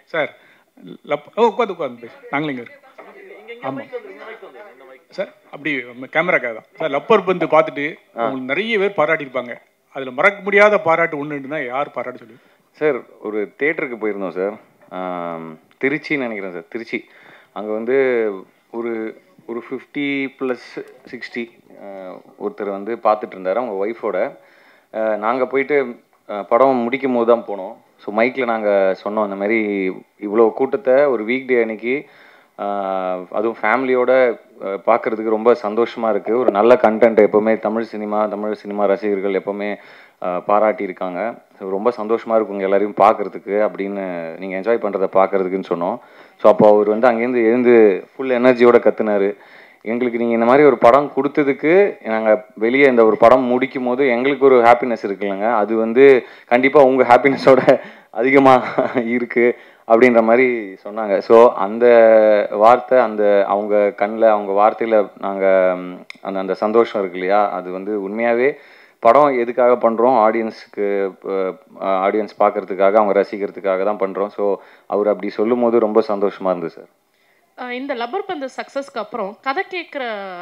sir லப் ஓ உட்காந்து உட்காந்து பேசு நாங்களும் இங்கே இருக்கோம் ஆமாம் சார் அப்படி கேமராக்காக தான் சார் லப்பர் பந்து பார்த்துட்டு உங்களுக்கு நிறைய பேர் பாராட்டியிருப்பாங்க அதில் மறக்க முடியாத பாராட்டு ஒன்றுன்னா யார் பாராட்டு சொல்லி சார் ஒரு தேட்டருக்கு போயிருந்தோம் சார் ஆம், திருச்சின்னு நினைக்கிறேன் சார் திருச்சி அங்கே வந்து ஒரு ஒரு ஃபிஃப்டி ப்ளஸ் சிக்ஸ்டி ஒருத்தர் வந்து பார்த்துட்டு இருந்தார் அவங்க ஒய்ஃபோட நாங்கள் போயிட்டு அஹ், படம் முடிக்கும் போது தான் போனோம் ஸோ மைக்கில் நாங்கள் சொன்னோம் இந்த மாதிரி இவ்வளோ கூட்டத்தை ஒரு வீக் டே அன்னைக்கு ஆஹ், அதுவும் ஃபேமிலியோட பார்க்குறதுக்கு ரொம்ப சந்தோஷமாக இருக்குது ஒரு நல்ல கண்டென்ட் எப்போவுமே தமிழ் சினிமா தமிழ் சினிமா ரசிகர்கள் எப்போவுமே பாராட்டி இருக்காங்க ஸோ ரொம்ப சந்தோஷமாக இருக்கும் உங்க எல்லாரையும் பார்க்குறதுக்கு அப்படின்னு நீங்கள் என்ஜாய் பண்ணுறதை பார்க்குறதுக்குன்னு சொன்னோம் ஸோ அப்போ அவர் வந்து அங்கேருந்து எழுந்து ஃபுல் எனர்ஜியோட கத்துனாரு எங்களுக்கு நீங்கள் இந்த மாதிரி ஒரு படம் கொடுத்ததுக்கு நாங்கள் வெளியே இந்த ஒரு படம் முடிக்கும் போது எங்களுக்கு ஒரு ஹாப்பினஸ் இருக்குல்லங்க அது வந்து கண்டிப்பாக உங்கள் ஹாப்பினஸோட அதிகமாக இருக்குது அப்படின்ற மாதிரி சொன்னாங்க ஸோ அந்த வார்த்தை அந்த அவங்க கண்ணில் அவங்க வார்த்தையில் நாங்கள் அந்த அந்த சந்தோஷம் இருக்கு இல்லையா அது வந்து உண்மையாகவே படம் எதுக்காக பண்ணுறோம் ஆடியன்ஸுக்கு ஆடியன்ஸ் பார்க்கறதுக்காக அவங்க ரசிக்கிறதுக்காக தான் பண்ணுறோம் ஸோ அவர் அப்படி சொல்லும் போது ரொம்ப சந்தோஷமாக இருந்தது சார் அஹ் இந்த லப்பர் பந்து சக்ஸஸ்க்கு அப்புறம் கதை கேட்குற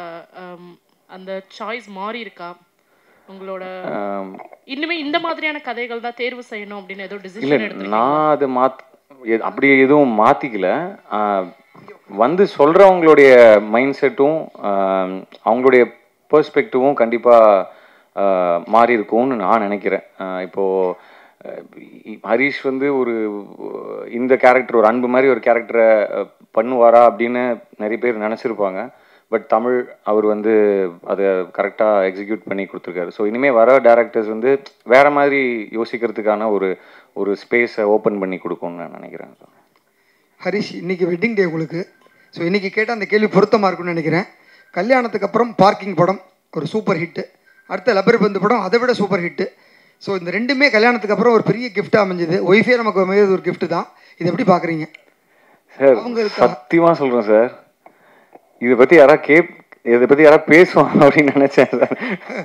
அந்த சாய்ஸ் மாறி இருக்கா உங்களோட ஆம், இன்னுமே இந்த மாதிரியான கதைகள் தான் தேர்வு செய்யணும் அப்படின்னு ஏதோ இல்லை டிசிஷன் எடுத்து நான் அதை மாத் எ- அப்படி எதுவும் மாற்றிக்கல வந்து சொல்கிறவங்களுடைய மைண்ட் செட்டும் அவங்களுடைய பெர்ஸ்பெக்டிவும் கண்டிப்பாக மாறி இருக்கும்னு நான் நினைக்கிறேன் ஆஹ் இப்போ அஹ் இ- ஹரிஷ் வந்து ஒரு அஹ் இந்த கேரக்டர் ஒரு அன்பு மாதிரி ஒரு கேரக்டரை பண்ணுவாரா அப்படின்னு நிறைய பேர் நினச்சிருப்பாங்க பட் தமிழ் அவர் வந்து அதை கரெக்டாக எக்ஸிக்யூட் பண்ணி கொடுத்துருக்காரு ஸோ இனிமேல் வர டேரக்டர்ஸ் வந்து வேற மாதிரி யோசிக்கிறதுக்கான ஒரு ஒரு ஸ்பேஸை ஓப்பன் பண்ணி கொடுக்கும்னு நான் நினைக்கிறேன் ஹரிஷ் இன்னைக்கு வெட்டிங் டே உங்களுக்கு ஸோ இன்னைக்கு கேட்ட அந்த கேள்வி பொருத்தமாக இருக்கும்னு நினைக்கிறேன் கல்யாணத்துக்கு அப்புறம் பார்க்கிங் படம் ஒரு சூப்பர் ஹிட்டு அடுத்த லப்பர் பந்து படம் அதை விட சூப்பர் ஹிட்டு ஸோ இந்த ரெண்டுமே கல்யாணத்துக்கு அப்புறம் ஒரு பெரிய கிஃப்ட்டாக அமைஞ்சது ஒய்ஃபே நமக்கு அமைஞ்சது ஒரு gift தான் இதை எப்படி பார்க்குறீங்க சார் அவங்களுக்கு- சத்தியமாக சொல்கிறேன் சார் இதை பற்றி யாராவது கேப் இதை பற்றி யாராவது பேசுவாங்க அப்படின்னு நினச்சேன் சார்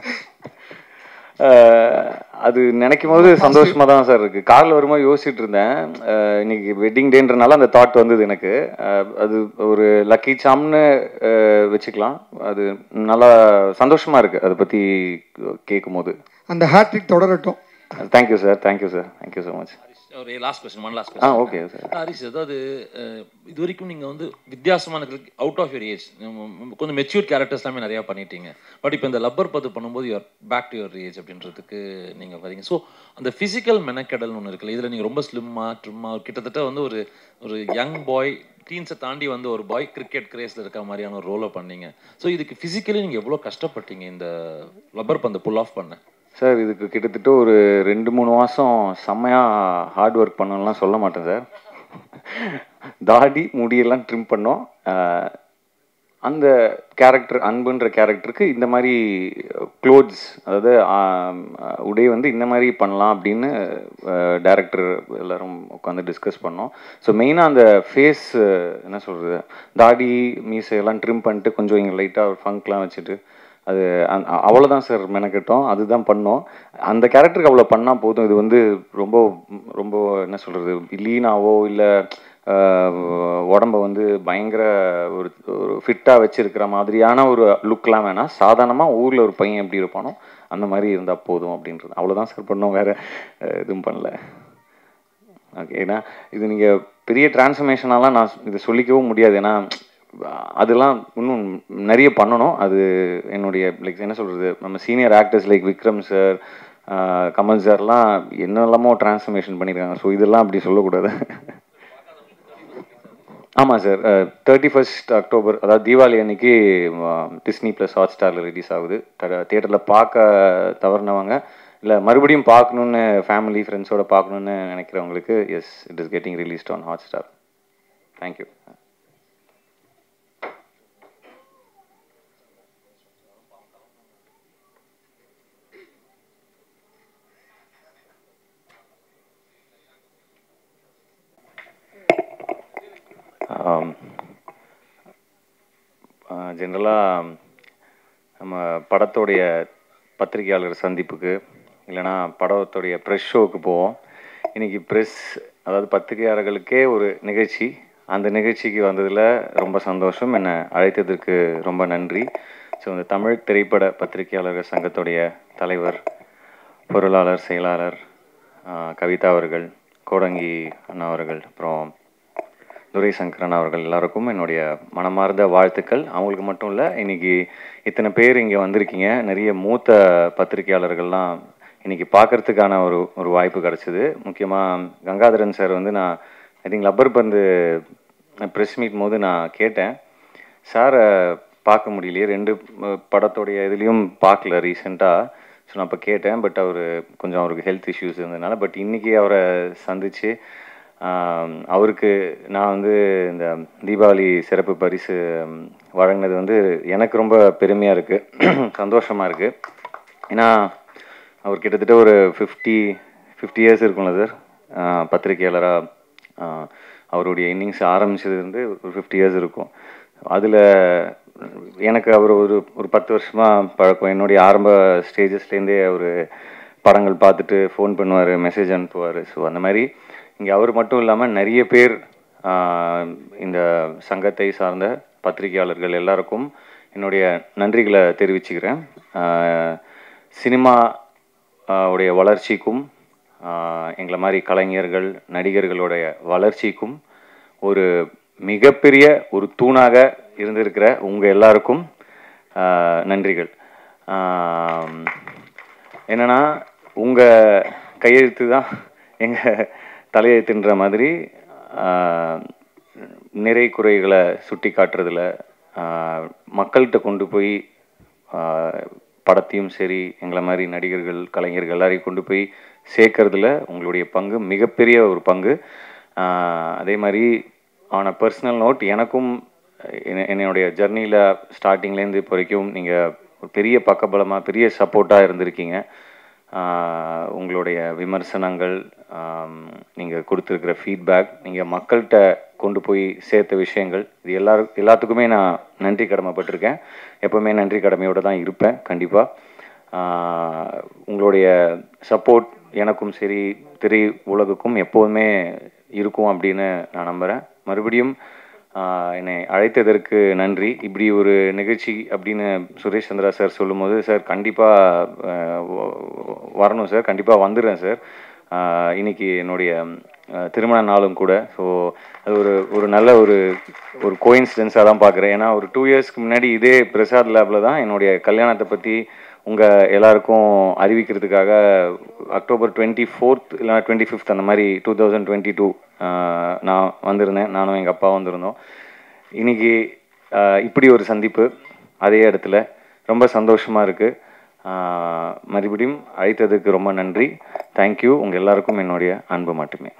அஹ் அது நினைக்கும் போது சந்தோஷமா தான் சார் இருக்கு கார்ல வரும்போது யோசிச்சுட்டு இருந்தேன் அஹ் இன்னைக்கு வெட்டிங் டேன்றனால அந்த தாட் வந்தது எனக்கு அஹ் அது ஒரு லக்கி சாம்னு அஹ் வச்சுக்கலாம் அது நல்லா சந்தோஷமா இருக்கு அதை பத்தி கேட்கும் போது அந்த ஹேட்ரிக் தொடரட்டும் thank you sir thank you sir thank you so much ஒரு last question one last ah question okay sir Harish அதாவது அஹ், இது வரைக்கும் நீங்கள் வந்து வித்தியாசமான அவுட் ஆஃப் யூர் ஏஜ் கொஞ்சம் மெச்சூர் கேரக்டர்ஸ் எல்லாமே நிறையா பண்ணிட்டீங்க பட் இப்போ இந்த லப்பர் பத்து பண்ணும்போது your back to your age அப்படின்றதுக்கு நீங்கள் வரீங்க ஸோ அந்த ஃபிசிக்கல் மெனக்கெடல்னு ஒன்று இருக்குல்ல இதில் நீங்கள் ரொம்ப ஸ்லிம்மாக ட்ரிம்மாக கிட்டத்தட்ட வந்து ஒரு ஒரு யங் பாய் டீன்ஸை தாண்டி வந்து ஒரு பாய் கிரிக்கெட் கிரேஸில் இருக்க மாதிரியான ஒரு ரோலை பண்ணீங்க ஸோ இதுக்கு ஃபிசிக்கலி நீங்கள் எவ்வளோ கஷ்டப்பட்டீங்க இந்த லப்பர் பந்தை புல் ஆஃப் பண்ண சார் இதுக்கு கிட்டத்தட்ட ஒரு ரெண்டு மூணு மாதம் செம்மையாக ஹார்ட் ஒர்க் பண்ணலாம் சொல்ல மாட்டேன் சார் தாடி முடியெல்லாம் ட்ரிம் பண்ணோம் அஹ், அந்த கேரக்டர் அன்புன்ற கேரக்டருக்கு இந்த மாதிரி க்ளோத்ஸ் அதாவது ஆம், உடை வந்து இந்த மாதிரி பண்ணலாம் அப்படின்னு டேரக்டர் எல்லாரும் உட்காந்து டிஸ்கஸ் பண்ணோம் ஸோ மெயினாக அந்த ஃபேஸ் என்ன சொல்கிறது தாடி மீசையெல்லாம் ட்ரிம் பண்ணிட்டு கொஞ்சம் இங்கே லைட்டாக ஒரு ஃபங்க்லாம் வச்சுட்டு அது அந் அ- அவ்வளவுதான் சார் மெனக்கட்டோம் அதுதான் பண்ணோம் அந்த கேரக்டருக்கு அவ்வளோ பண்ணால் போதும் இது வந்து ரொம்ப ரொம்ப என்ன சொல்கிறது லீனாவோ இல்லை உடம்ப வந்து பயங்கர ஒரு ஒரு ஃபிட்டாக வச்சிருக்கிற மாதிரியான ஒரு லுக்லாம் வேணாம் சாதாரணமாக ஊரில் ஒரு பையன் எப்படி இருப்பானோ அந்த மாதிரி இருந்தால் போதும் அப்படின்றது அவ்வளோதான் சார் பண்ணோம் வேறு எதுவும் பண்ணல ஓகே ஏன்னா இது நீங்கள் பெரிய டிரான்ஸ்ஃபர்மேஷனாலாம் நான் இது சொல்லிக்கவும் முடியாது ஏன்னா அதெல்லாம் இன்னும் நிறைய பண்ணணும் அது என்னுடைய லைக் என்ன சொல்கிறது நம்ம senior actors like Vikram sir Kamal சார்லாம் என்னெல்லாமோ டிரான்ஸ்ஃபர்மேஷன் பண்ணியிருக்காங்க ஸோ இதெல்லாம் அப்படி சொல்லக்கூடாது ஆமாம் சார் தேர்ட்டி ஃபர்ஸ்ட் அக்டோபர் அதாவது தீபாவளி அன்னைக்கு டிஸ்னி ப்ளஸ் ஹாட் ஸ்டாரில் ரிலீஸ் ஆகுது தியேட்டரில் பார்க்க தவறினவங்க இல்லை மறுபடியும் பார்க்கணுன்னு ஃபேமிலி ஃப்ரெண்ட்ஸோட பார்க்கணுன்னு நினைக்கிறவங்களுக்கு yes it is getting released on Hotstar thank you ஜென்ரலாக நம்ம படத்தோடைய பத்திரிகையாளர் சந்திப்புக்கு இல்லைன்னா படத்துடைய ப்ரெஸ் ஷோவுக்கு போவோம் இன்னைக்கு ப்ரெஸ் அதாவது பத்திரிகையாளர்களுக்கே ஒரு நிகழ்ச்சி அந்த நிகழ்ச்சிக்கு வந்ததில் ரொம்ப சந்தோஷம் என்னை அழைத்ததற்கு ரொம்ப நன்றி ஸோ இந்த தமிழ் திரைப்பட பத்திரிகையாளர்கள் சங்கத்துடைய தலைவர் பொருளாளர் செயலாளர் ஆஹ், கவிதா அவர்கள் கோடங்கி அண்ணா அவர்கள் அப்புறம் துரை சங்கரன் அவர்கள் எல்லாருக்கும் என்னுடைய மனமார்ந்த வாழ்த்துக்கள் அவங்களுக்கு மட்டும் இல்லை இன்னைக்கு இத்தனை பேர் இங்கே வந்திருக்கீங்க நிறைய மூத்த பத்திரிகையாளர்கள்லாம் இன்னைக்கு பார்க்கறதுக்கான ஒரு ஒரு வாய்ப்பு கிடைச்சிது முக்கியமாக கங்காதரன் சார் வந்து நான் I think Lubber Pandhu press meet போது நான் கேட்டேன் சாரை பார்க்க முடியலையே ரெண்டு அஹ், படத்தோடைய இதுலேயும் பார்க்கல ரீசெண்டாக ஸோ நான் இப்போ கேட்டேன் பட் அவர் கொஞ்சம் அவருக்கு ஹெல்த் இஷ்யூஸ் இருந்ததுனால பட் இன்றைக்கி அவரை சந்தித்து அவருக்கு நான் வந்து இந்த தீபாவளி சிறப்பு பரிசு ம், வழங்கினது வந்து எனக்கு ரொம்ப பெருமையாக இருக்குது சந்தோஷமாக இருக்குது ஏன்னா அவர் கிட்டத்தட்ட ஒரு ஃபிஃப்டி ஃபிஃப்டி இயர்ஸ் இருக்கும்ல சார் பத்திரிகையாளராக அவருடைய இன்னிங்ஸ் ஆரம்பிச்சதுலேருந்து ஒரு ஃபிஃப்டி இயர்ஸ் இருக்கும் அதில் எனக்கு அவர் ஒரு ஒரு பத்து வருஷமாக பழக்கம் என்னுடைய ஆரம்ப ஸ்டேஜஸ்லேருந்தே அவர் படங்கள் பார்த்துட்டு ஃபோன் பண்ணுவார் மெசேஜ் அனுப்புவார் ஸோ அந்த மாதிரி இங்கே அவர் மட்டும் இல்லாமல் நிறைய பேர் ஆஹ், இந்த சங்கத்தை சார்ந்த பத்திரிகையாளர்கள் எல்லாருக்கும் என்னுடைய நன்றிகளை தெரிவிச்சுக்கிறேன் ஆஹ், சினிமா ஆஹ், உடைய வளர்ச்சிக்கும் ஆஹ், எங்களை மாதிரி கலைஞர்கள் நடிகர்களுடைய வளர்ச்சிக்கும் ஒரு மிகப்பெரிய ஒரு தூணாக இருந்திருக்கிற உங்கள் எல்லாருக்கும் ஆஹ், நன்றிகள் ஆம், என்னன்னா உங்கள் கையெழுத்து தான் எங்கள் தலையெழுத்துன்ற மாதிரி ஆஹ், நிறை குறைகளை சுட்டி காட்டுறதுல ஆஹ், மக்கள்கிட்ட கொண்டு போய் ஆஹ், படத்தையும் சரி எங்களை மாதிரி நடிகர்கள் கலைஞர்கள் எல்லாரையும் கொண்டு போய் சேர்க்கறதுல உங்களுடைய பங்கு மிகப்பெரிய ஒரு பங்கு ஆஹ், அதே மாதிரி ஆன் அ பர்சனல் நோட் எனக்கும் என்ன- என்னுடைய ஜர்னியில் ஸ்டார்டிங்லேருந்து இப்போ வரைக்கும் நீங்கள் ஒரு பெரிய பக்கபலமாக பெரிய சப்போர்ட்டாக இருந்திருக்கீங்க ஆஹ், உங்களுடைய விமர்சனங்கள் நீங்கள் கொடுத்துருக்கிற ஃபீட்பேக் நீங்கள் மக்கள்கிட்ட கொண்டு போய் சேர்த்த விஷயங்கள் இது எல்லாரும் எல்லாத்துக்குமே நான் நன்றி கடமைப்பட்டிருக்கேன் எப்போவுமே நன்றி கடமையோடு தான் இருப்பேன் கண்டிப்பாக உங்களுடைய சப்போர்ட் எனக்கும் சரி திரை உலகுக்கும் எப்போதுமே இருக்கும் அப்படின்னு நான் நம்புகிறேன் மறுபடியும் ஆஹ், என்னை அழைத்ததற்கு நன்றி இப்படி ஒரு நிகழ்ச்சி அப்படின்னு சுரேஷ் சந்திரா சார் சொல்லும்போது சார் கண்டிப்பாக வரணும் சார் கண்டிப்பாக வந்துடுறேன் சார் ஆஹ், இன்னைக்கு என்னுடைய ஆஹ், திருமண நாளும் கூட ஸோ அது ஒரு ஒரு நல்ல ஒரு ஒரு கோயின்சிடென்ஸாக தான் பார்க்குறேன் ஏன்னா ஒரு டூ இயர்ஸ்க்கு முன்னாடி இதே பிரசாத் லேபில் தான் என்னுடைய கல்யாணத்தை பற்றி உங்கள் எல்லாருக்கும் அறிவிக்கிறதுக்காக அக்டோபர் டுவெண்ட்டி ஃபோர்த் இல்லைனா டுவெண்ட்டி ஃபிஃப்த் அந்த மாதிரி டூ தௌசண்ட் டுவெண்ட்டி டூ நான் வந்திருந்தேன் நானும் எங்கள் அப்பா வந்திருந்தோம் இன்னைக்கு ஆஹ், இப்படி ஒரு சந்திப்பு அதே இடத்துல ரொம்ப சந்தோஷமாக இருக்குது மறுபடியும் அழைத்ததுக்கு ரொம்ப நன்றி தேங்க்யூ உங்கள் எல்லாருக்கும் என்னுடைய அன்பு மட்டுமே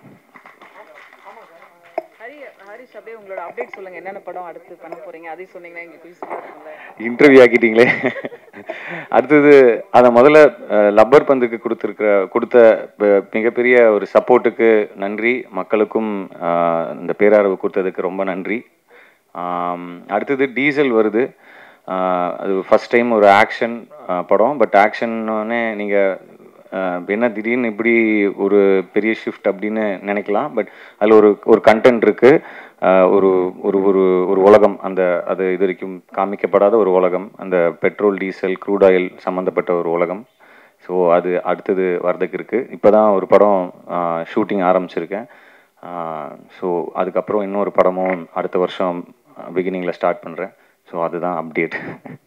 ஹரி ஹரிஷ் அப்படியே உங்களோட அப்டேட் சொல்லுங்க என்னென்ன படம் அடுத்து பண்ண போறீங்க அதையும் சொன்னீங்கன்னா எங்களுக்கு யூஸ்ஃபுல்லாக இருக்கும்ல இன்டர்வியூ ஆக்கிட்டீங்களே அடுத்தது அதை முதல்ல அஹ், லப்பர் பந்துக்கு கொடுத்துருக்கிற கொடுத்த ப- மிகப்பெரிய ஒரு சப்போர்ட்டுக்கு நன்றி மக்களுக்கும் அஹ், இந்த பேராதரவு கொடுத்ததுக்கு ரொம்ப நன்றி ஆம், அடுத்தது டீசல் வருது அஹ், அது ஃபர்ஸ்ட் டைம் ஒரு ஆக்ஷன் படம் பட் ஆக்ஷன்னே நீங்கள் என்ன திடீர்னு இப்படி ஒரு பெரிய ஷிஃப்ட் அப்படின்னு நினைக்கலாம் பட் அதில் ஒரு ஒரு கண்டென்ட் இருக்கு ஆஹ் ஒரு ஒரு ஒரு ஒரு உலகம் அந்த அது இது வரைக்கும் காமிக்கப்படாத ஒரு உலகம் அந்த பெட்ரோல் டீசல் க்ரூட் ஆயில் சம்மந்தப்பட்ட ஒரு உலகம் ஸோ அது அடுத்தது வர்றதுக்கு இருக்குது இப்போ தான் ஒரு படம் ஷூட்டிங் ஆரம்பிச்சிருக்கேன் ஸோ அதுக்கப்புறம் இன்னொரு படமும் அடுத்த வருஷம் பிகினிங்கில் ஸ்டார்ட் பண்ணுறேன் ஸோ அதுதான் அப்டேட்